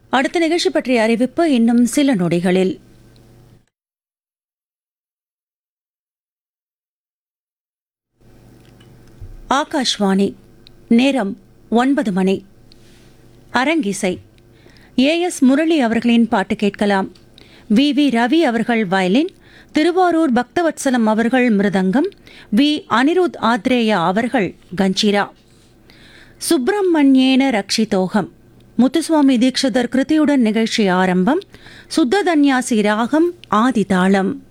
அடுத்த நிகழ்ச்சி பற்றிய அறிவிப்பு இன்னும் சில நொடிகளில் ஆகாஷ்வாணி நேரம் ஒன்பது மணி அரங்கிசை ஏ எஸ் முரளி அவர்களின் பாட்டு கேட்கலாம் வி வி ரவி அவர்கள் வயலின் திருவாரூர் பக்தவத்சலம் அவர்கள் மிருதங்கம் வி அனிருத் ஆத்ரேயா அவர்கள் கஞ்சிரா சுப்பிரமணியேன ரக்ஷிதோகம் முத்துசுவாமி தீட்சிதர் கிருதியுடன் நிகழ்ச்சி ஆரம்பம் சுத்ததன்யாசி ராகம் ஆதிதாளம்